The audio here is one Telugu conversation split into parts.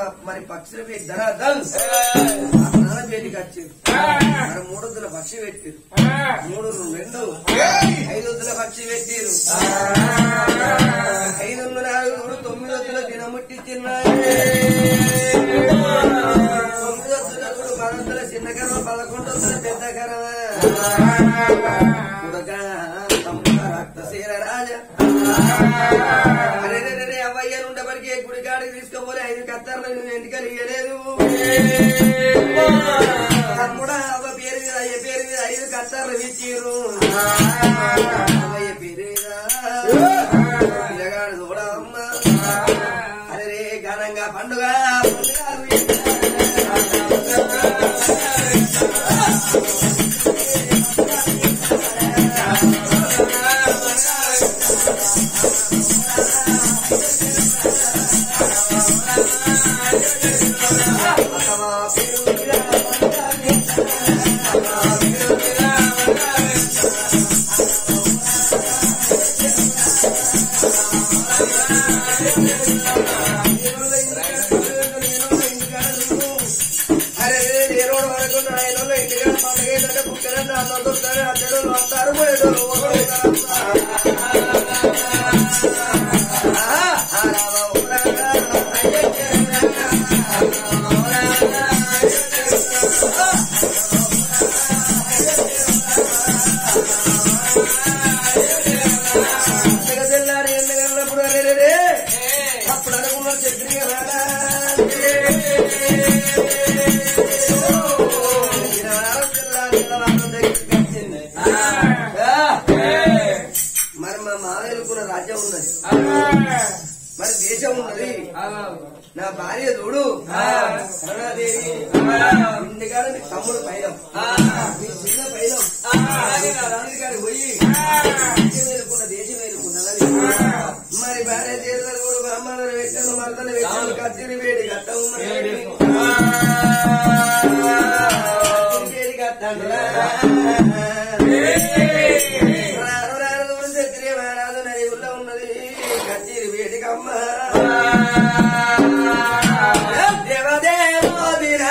మరి పక్షుల పేరు ధనాధన్ స్నానం పేరుకి వచ్చారు మరి మూడొద్దుల పక్షి పెట్టారు మూడు రెండు ఐదు వద్దుల పక్షి పెట్టారు ఐదు వందల నాలుగు తొమ్మిది వద్దుల దినముట్టి తిన్నాయి తొమ్మిది వద్దుల కూడా పదొద్దుల చిన్న కర్మ పదకొండు వద్దుల పెద్ద కర్మ కుడక తమ్ముడ రక్తశీల రాజా అరే రే, రే, రే, అవ్వయ్య ఉండబడికి గుడి కాడికి తీసుకుపోలే ఐదు కత్తర్లు నువ్వు ఎందుకని ఇయ్యలేదు తమ్ముడా అవ్వ పేరు మీద అయ్య పేరు మీద ఐదు కత్తర్లు ఇచ్చిరు అవ్వయ్య పేరు మీద పిల్లగాడు కూడా అమ్మ అరే రే ఘనంగా పండుగ అరే ఏ రోడ్డు వరకు ఆయన ఇంటికాడ పండుగ ఏంటంటే కుక్కలన్నీ అన్నం దొరుకుతారు అడ్డడు వస్తారు పోయేటోళ్ళు ఒకరు తెల్లారి ఎన్ని గంటలప్పుడు అరే రే రే, అప్పుడు అనుకున్నాడు చక్రి మరి మా మావేలుకున్న రాజ్యం ఉన్నది మరి దేశం ఉన్నది నా భార్య చూడు కరుణాదేవి ఇంటికాడ మీ తమ్ముడు పైలం మీ చిన్న పైలం ఇంటికాడికి పోయి దేశం వేలుకున్న దేశం వేలుకున్నది మరి భార్య చేతులు కూడా బ్రహ్మాండ పెట్టాను మరదలు పెట్టాను కత్తిని వేడి కట్టం వేడి కట్టండి రాను రాను దూరం చక్రియ మహారాజు నది ఊళ్ళో ఉన్నది కత్తిరి వేడికమ్మ దేవదేవోదిరా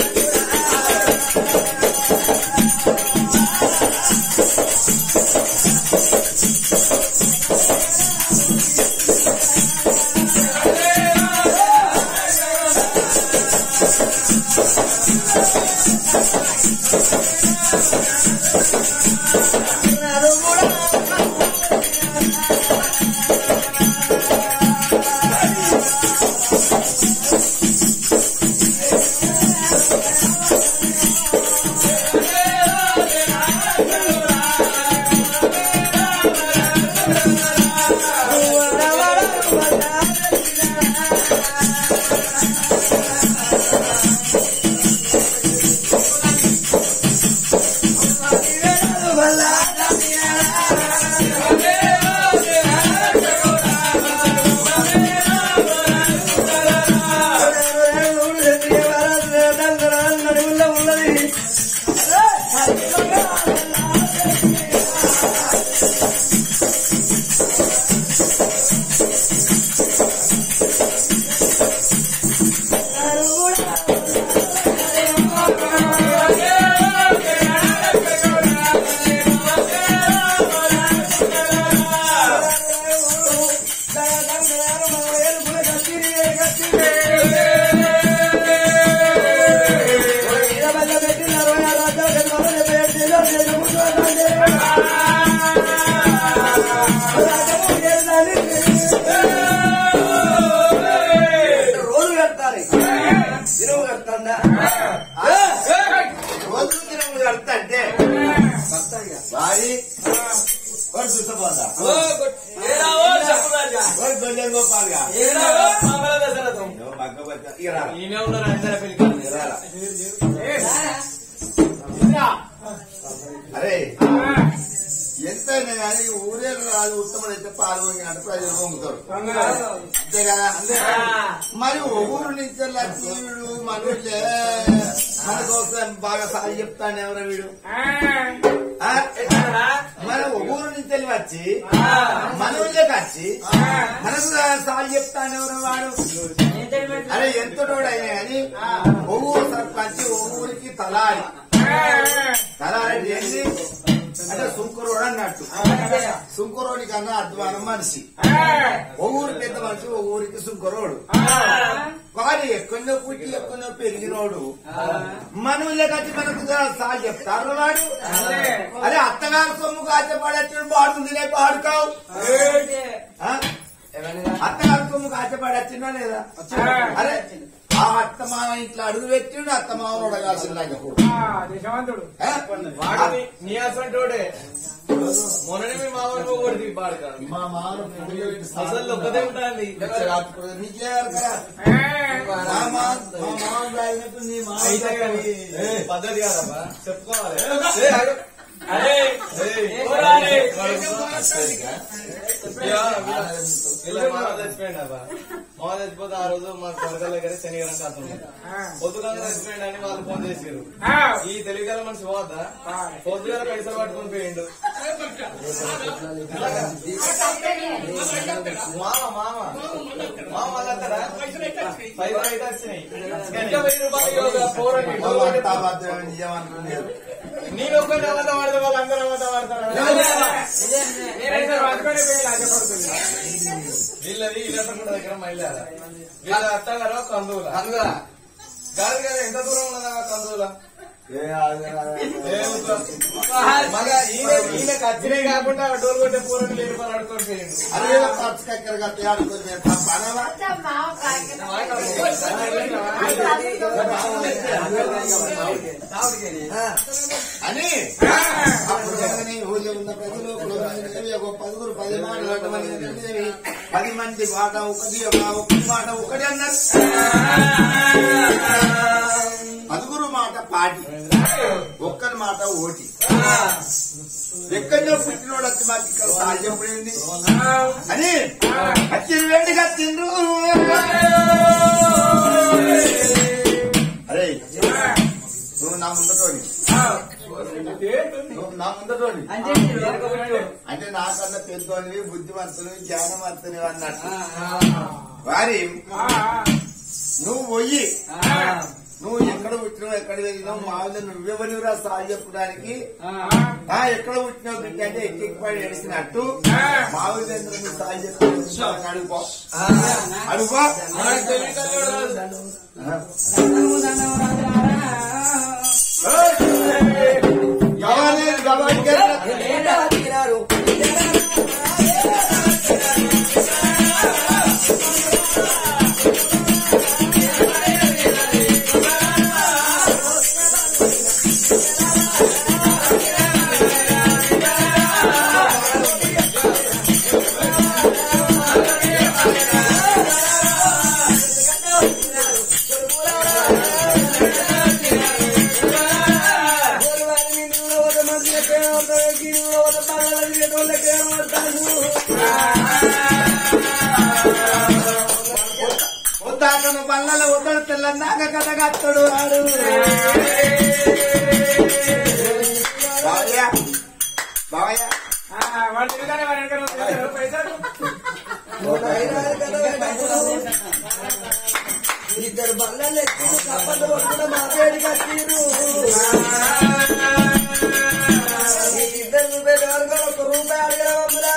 ఉన్నది రోజు కడతారు దినము కడతాండా రోజు దినములు కడతా అంటే వారి వాడు చూసపోతా వాడు గొల్లెం గోపాల్గా నువ్వు మగ్గ బచ్చ ఇక రా. ఇక రా. అరే ఎంత కానీ ఊరే రాదు ఉత్తమం అయితే పాల్గొని అంటే ప్రజలు పొంగుతారు అంతే కదా మరి ఊరు నుంచి లక్ష్మీడు మనోళ్ళే మన కోసం బాగా సాగి చెప్తాను ఎవరో వీడు ఆ? మన ఊరు నుంచి వెళ్ళి వచ్చి మన ఊళ్ళోకి వచ్చి మనకు సార్ చెప్తాను ఎవరు వాడు అరే ఎంత అయినా కానీ ఒవ్వూరు సర్పంచ్ ఒవ్వూరికి తలారి తలారి ఏంటి అంటే సుంకురోడు అన్నట్టు సుంకురోడి కన్నా అధ్వానం మనిషి ఓ ఊరు పెద్ద మనిషి ఓ ఊరికి సుంకురోడు వాడు ఎక్కడో పుట్టి ఎక్కడో పెరిగినోడు మన ఊళ్ళోకి మనకు సార్ చెప్తారు వాడు అరే అత్తగారు సొమ్ము కాచపడచ్చు బాడుందిలే పాడుకావు ఆ? అత్తగారు సొమ్ము కాచపడచ్చిందా లేదా అరే ఆ అత్తమామ ఇంట్లో అడుగు పెట్టిండు అత్తమామ ఉడగాల్సిందా దేశవంతుడు వాడు నీ అసంటోడే మొన్ననే మీ మామూలు కొడుతుంది పాడక మా మామ అసలు ఒక్కదే ఉంటాండి అయితే కానీ పద్ధతి కాదమ్మా చెప్పుకోవాలి ఏ, ఆగు. అరే ఏయ్, పోరాడే. ఇయ్యా, వీళ్ళ మామ చచ్చిపోయిండు అబ్బా మామ చచ్చిపోతే ఆ రోజు మా కొరకల దగ్గర శనివారం శాతం పొద్దుగా చచ్చిపోయిండు అని వాళ్ళు ఫోన్ చేసారు ఈ తెలివిగల మనిషి పోద్దా పొద్దుగాల పైసలు పట్టుకొని పోయిండు మామ మామ మామ వాళ్ళంటారా పైసలు అయితే వచ్చినాయి ఇంకా వెయ్యి రూపాయలు ఒక పోరండి నేను ఒక్కటి అబద్ధం ఆడితే వాళ్ళందరూ అబద్ధం ఆడతారా నేనైతే రాజుకొని పోయి లాజపడుతుంది వీళ్ళది ఇళ్ళకుండా దగ్గర మహిళ వీళ్ళ అత్తగారు కందువుల అందుగా కాదు కదా ఎంత దూరం ఉన్నదా కందువుల మగ ఈయన ఈయన ఖర్చులే కాకుండా ఆ డోర్ కొట్టే పూరని లేని పని ఆడుకొని పోయిండు అని అప్పుడు ఏమని ఊళ్ళో ఉన్న ప్రజలు కులమైనవి ఒక పదుగురు పది మాటలు అటువంటి తెలిసినవి. పది మంది మాట ఒకటి ఒక ఒకటి మాట ఒకటి అన్నారు పదుగురు మాట పాటి ఒక్కరి మాట ఓటి ఎక్కడో పుట్టినోడు వచ్చి మాకు ఇక్కడ సాధ్యం పడింది అని వచ్చిన వేడిగా తిండ్రు అరే నువ్వు నా ముందటోని నువ్వు నా ముందటోని అంటే నాకన్నా పెద్దోనివి బుద్ధిమంతునివి జ్ఞానవంతునివి అన్నట్టు వారి నువ్వు పోయి నువ్వు ఎక్కడ పుట్టినావు ఎక్కడ వెళ్ళినావు మామూలు నువ్వెవరిరా సాగు చెప్పడానికి ఆ ఎక్కడ పుట్టినావు బిడ్డ అంటే ఎక్కిపడి ఏడిసినట్టు మామూలు నువ్వు సాగు చెప్పి అడుగుపో అడుగుపో గవాలి గవాలి ఏంటో బతికినారు వద్దాకను పళ్ళలో వద్దడు తెల్లన్నాక కథ కత్తడు వాడు బావయ్య బావయ్య వాడు తిరుగుతానే వాడు వెనకాల వస్తాడు. పైసలు ఇద్దరు బల్లలు ఎక్కి కప్పలు కొట్టుకున్న మా పేరు కట్టిరు ఇద్దరు రూపాయలు అడగలు ఒక రూపాయి అడగలమ్మరా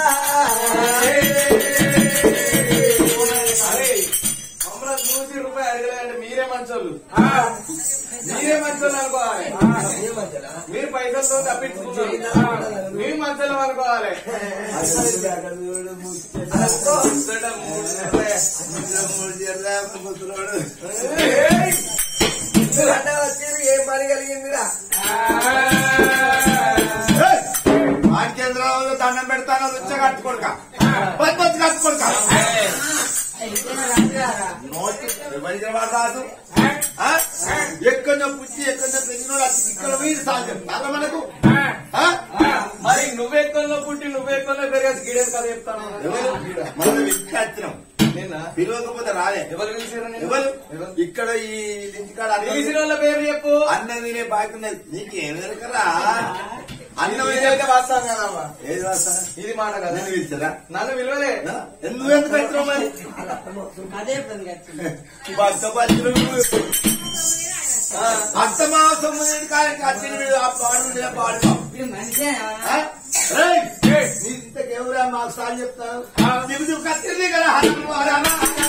అరే మమ్మల్ని నూటి రూపాయలు అడగలేదంటే మీరే మంచోళ్ళు మీరే మంచోళ్ళు అనుకోవాలి మీరు పైసలతో తప్పించుకున్నారు మీరు మంచోళ్ళు అనుకోవాలి ముచ్చట మూడు నెలలే. మూడు చీరలే, ముసలోడు. ఏయ్! అంటే వచ్చి ఏం పని కలిగిందిరా ఏయ్! మాణికేంద్రరావు దండం పెడతాను రుచ్చ కట్టుకోడుక పది పది కట్టుకోడుక నోటి ఎవరికి వాడు రాదు ఆ? ఎక్కడో పుట్టి ఎక్కడో పెరిగినోడు అతి ఇక్కడ పోయి సాధ్యం చాలా మనకు ఆ? మరి నువ్వెక్కల్లో పుట్టి నువ్వెక్కల్లో పెరిగేసి గిడేది కదా చెప్తాను ఎవరు మనం ఇంటికి వచ్చినాం నిన్న పిలవకపోతే రాలే ఎవరు పిలిచారు నేను ఎవరు ఇక్కడ ఈ ఇంటికాడ అన్నం పిలిచిన వాళ్ళ పేరు చెప్పు అన్నం తినే బాగున్నది నీకేం ఎరకరా అన్నం ఇదైతే వాస్తవం కదమ్మా ఏది వాసన ఇది మాట కదా నన్ను పిలిచారా నన్ను విలువలే ఎందుకు ఎందుకు వచ్చినావు మరి అదే పని కట్టింది భక్త పత్రులు భక్త మాసం కాయకి వచ్చిన వీడు ఆ పాడు ఉండే పాడు ఆ? రేయ్! నీ ఇంతకు ఎవరా మాకు సార్ చెప్తాను దిగు కత్తింది కదా హనుమ వారమ్మ.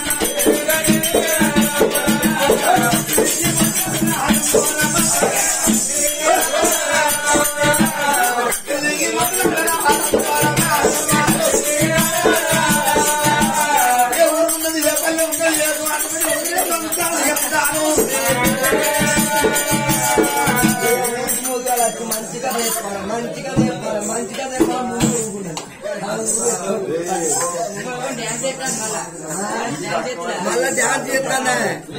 ఏ ఊరు ఉన్నది, ఏ పల్లె ఉన్నది, ఏ మాట ఉన్నది, ఏ సంవత్సరాలు చెప్తాను. మంచిగా చెప్పాలి మంచిగా చెప్పాలి మంచిగా చెప్పాలి ముందు ఊరుకున్నది. మళ్ళా ధ్యాన్ చేస్తానే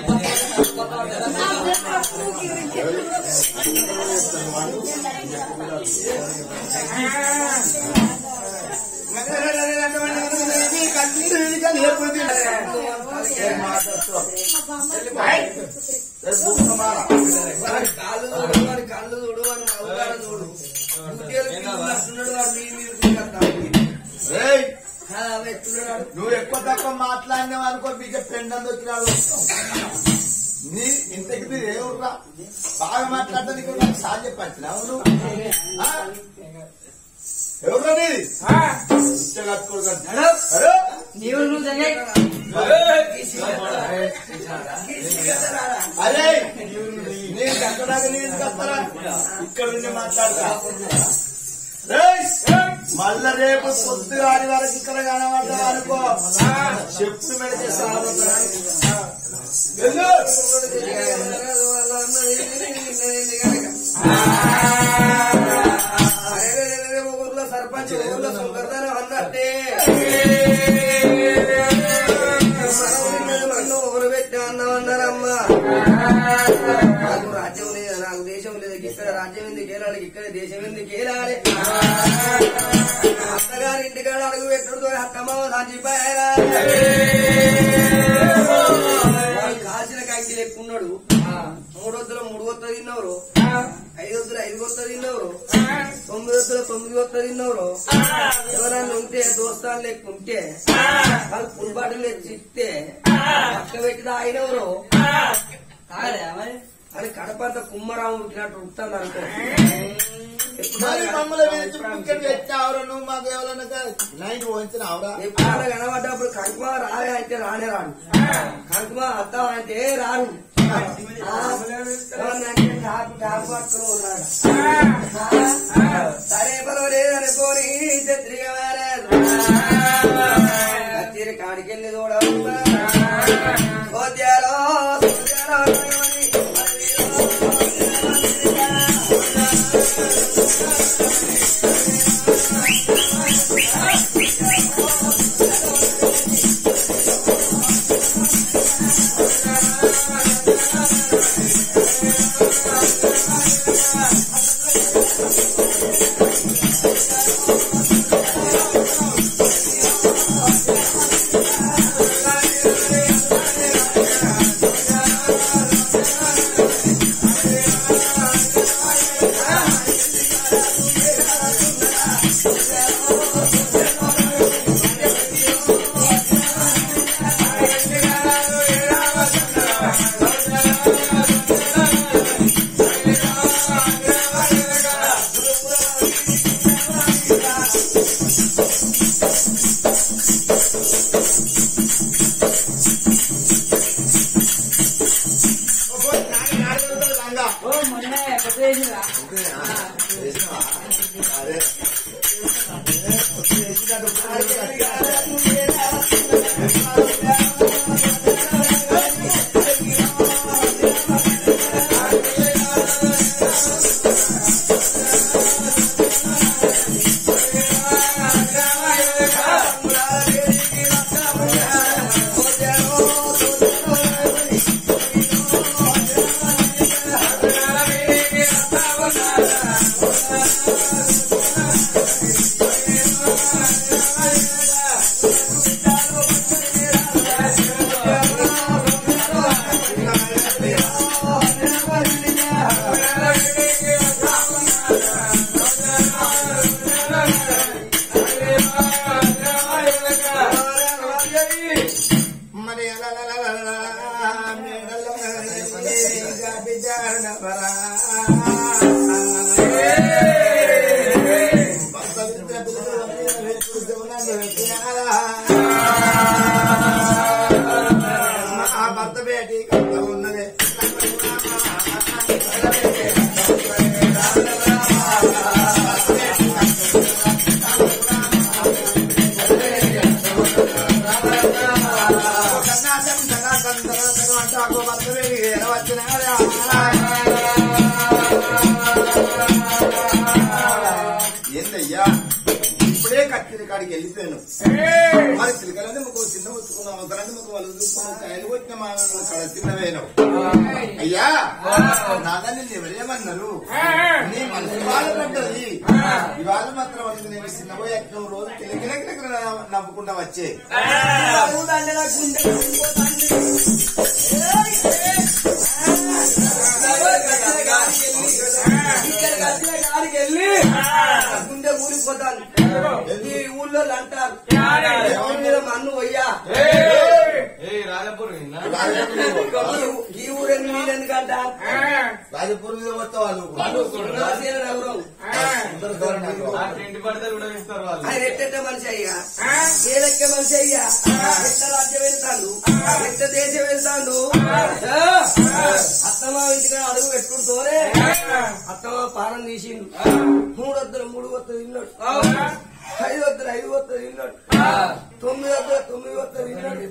కన్నీరు విడిగా లేకపోతే ఏ మాట వాడి కాళ్ళు చూడు వాడి కళ్ళు చూడు వాడి నవ్వుతాడు చూడు ముత్యాలు పిల్లలు వాడు నీ మీద కూర్చుంటాడు. ఏయ్! ఆ, ఎత్తున్నాడు నువ్వు ఎక్కువ తక్కువ మాట్లాడినావు అనుకో మీకు పెండం వచ్చినాడు నీ ఇంతకి మీరు ఏముర్రా బాగా మాట్లాడతా నీకు నాకు సార్ చెప్పచ్చినావు నువ్వు ఆ? ఎవరురా నీది ఇచ్చే కట్టుకోడు కదా. అరే! నీవు నువ్వు జంగై అరే నేను ఎక్కడాక నేను కస్తారా ఇక్కడ నుండి మాట్లాడతా ఏయ్! మళ్ళా రేపు పొద్దుగాడి వరకు ఇక్కడ కనబడ్డా అనుకో చెప్తూ పెడితే సార్ వెళ్ళు ఊర్లో సర్పంచ్ ఊర్లో సుందరదనం అన్నట్టే మన్ను ఒకరు పెట్టి అన్నామన్నారమ్మా నాకు రాజ్యం లేదు నాకు దేశం లేదు ఇక్కడ రాజ్యం ఎందుకు కేలాలి ఇక్కడ దేశం ఎందుకు కేలాలి అత్తగారి ఇంటికాడ అడుగు పెట్టుడుతో అత్తమ్మ సాచిపోయారా వాడు కాసిన కాకి లెక్కున్నాడు మూడొద్దుల మూడు కొత్త తిన్నవరు ఐదొద్దుల ఐదు కొత్త తిన్నవరు తొమ్మిది వద్దుల తొమ్మిది కొత్త తిన్నవరు ఎవరన్నా ఉంటే దోస్తాను లెక్కుంటే వాళ్ళు పుల్బాటలు తెచ్చిస్తే పక్క పెట్టి తాగినవరు అని కడపంత కుమ్మరాము పుట్టినట్టు ఉంటుంది అనుకో మరి మమ్మల్ని పిలిచి ఇక్కడ పెట్టావురా నువ్వు మాకు ఎవరన్నా నైట్ పోయించినావురా ఎప్పుడు కనబడ్డప్పుడు కంకుమ రాలే అంటే రానే రాడు కంకుమ అత్తం అంటే రాను ఆ, ఎవరినంటే టాపు టాపు పట్టుకుని ఉన్నాడు సరే పర్వాలేదనుకోని చత్రిగా కత్తిరి కాడికెళ్ళి చూడమ్మా సోద్యాలో సోద్యాలో ఆ మా భర్త బేటి కథ ఉన్నదే కన్నాసం జనార్దన్ జనార్దన్ అంటే ఆకు భర్త బేటి ఎలా వచ్చినాడా ఏందయ్యా ఇప్పుడే కట్టిన కాడికి వెళ్ళిపోయాను మరి చిలకలని ముగ్గు చిన్న వచ్చుకున్నాం అవసరాన్ని ముగ్గు వాళ్ళు చూసుకున్నాం కాయలు కొట్టిన మా కడ చిన్నవేను అయ్యా నాదా నిన్ను ఎవరేమన్నారు నీ మనసు బాధపడ్డది ఇవాళ మాత్రం అది నేను చిన్నపోయి ఎక్కడ రోజు కిలకిల నవ్వుకుంటా వచ్చే వెళ్ళి గుండె ఊరిపోతాను ఈ ఊళ్ళో అంటారు ఎవరి మీద మన్ను పోయ్యా ఏ రాజపూర్ విన్నా ఈ ఊరెందు వీళ్ళెందుకంట రాజపూర్ మీద మొత్తం వాళ్ళు నాసేన నగరం ఆ ఇంటి పడితే కూడా ఇస్తారు వాళ్ళు ఆయన ఎట్టెట్ట మనిషి అయ్యా ఏ లెక్క మనిషి అయ్యా ఎట్ట రాజ్యం వెళ్తాడు ఎట్ట దేశం వెళ్తాడు అత్తమా ఇంటికి అడుగు పెట్టుకుంటూనే అత్తమా పానం తీసిండు మూడు వద్దరు మూడు వద్దరు ఇన్నాడు ఐదు వద్దరు ఐదు వద్దరు ఇన్నాడు తొమ్మిది వద్దరు తొమ్మిది వద్దరు ఇన్నాడు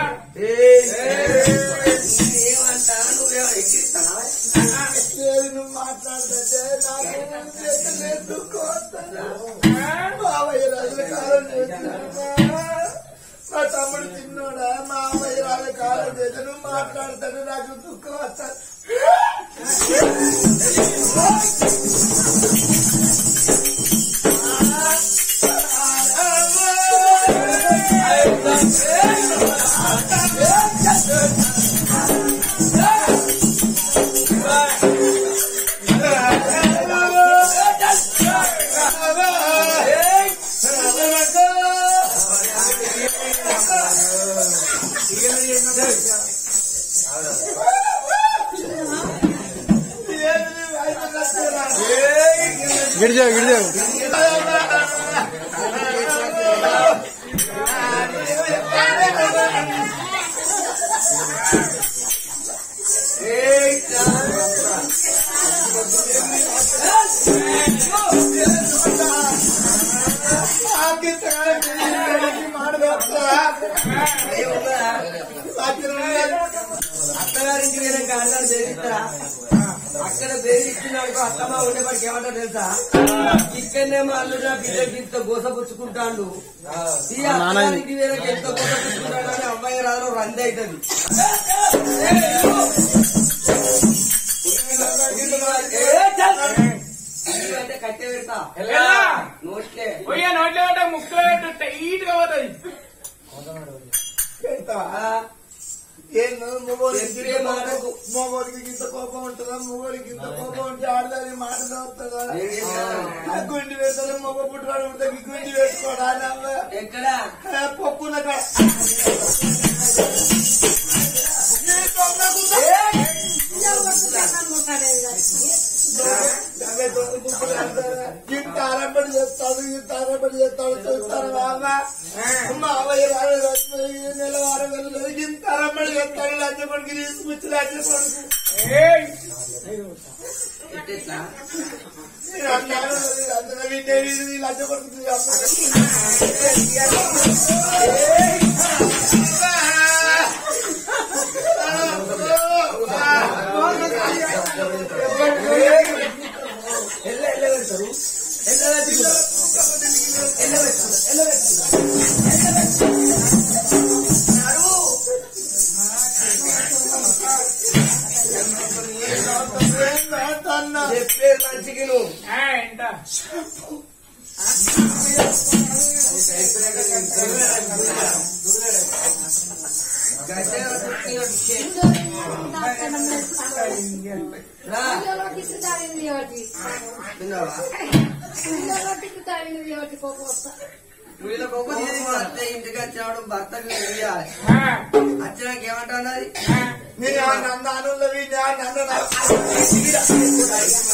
ఏమంటా నువ్వేమో ఎక్కిస్తావా నువ్వు మాట్లాడుతుంటే నాకు చేతలేదు, దుఃఖం వస్తుందా? మావయ్య రాజుల కాలం చేస్తున్నాడు. మా తమ్ముడు చిన్నోడా మావయ్య రాజుల కాలం చేత నువ్వు మాట్లాడుతాడు నాకు దుఃఖం వస్తాడు గిడిచావు గిడిచావు అత్తగారింటి మీద కారణాలు బెదిరిస్తారా అక్కడ బెదిరిచ్చినాడు అత్తమ్మ ఉండేవాడికి ఏమంటారు తెలుసా ఇక్కడనే మా అల్లుడు నా బిడ్డకి ఇంత గోసపుచ్చుకుంటాడు ఈ అత్తగారింటి మీద ఎంత గోసపుచ్చుకుంటాడు అని అమ్మాయి రాదు రంది అవుతుంది అంటే కట్టె పెడతా నోట్లే పోయే నోట్లో పెట్ట ముక్కులో పెట్ట టైట్ గా పోతుంది ఏం మొగోరికి ఎదురే మాటకు. మొగోరికి ఇంత కోపం ఉంటుందా మొగోరికి ఇంత కోపం ఉంటే ఆడదాని మాటలు వస్తుందా ఆ గుండి వేస్తాను మొగ పుట్టువాడు ఉంటే ఈ గుండి వేసుకోడా నవ్వ ఎక్కడ పప్పున ఇంత ఆరంభడి చేస్తాడు ఇంత ఆరంభడి చేస్తాడు చూస్తాను బాబ మావయ్య రాడు నెల వారం వెళ్ళలేదు ఇంత ఆరంభడి చేస్తాడు లంచ కొడుకు తీసుకొచ్చి లంచ కొడుకు ఏయ్ ఎట్టెట్లా మీరు అన్నారు అందరూ వింటే వీధి లంచ కొడుకు ఎల్ల ఎల్ల పెడతారు ఎల్ల పెట్టుకుంటారు ఎల్ల పెట్టుకుంటారు ఎల్ల పెట్టుకుంటారు చెప్పేది మంచికి నువ్వు ఆ, ఎంత గడ్డగా చుట్టి వచ్చే. రా తిన్నావా వీళ్ళ గొప్ప తీసి మా అత్త ఇంటికి వచ్చినాడు భర్తకు తెలియాలి ఆ, వచ్చినాక ఏమంటున్నది ఆ, మీరు నన్ను అనున్నవి నన్ను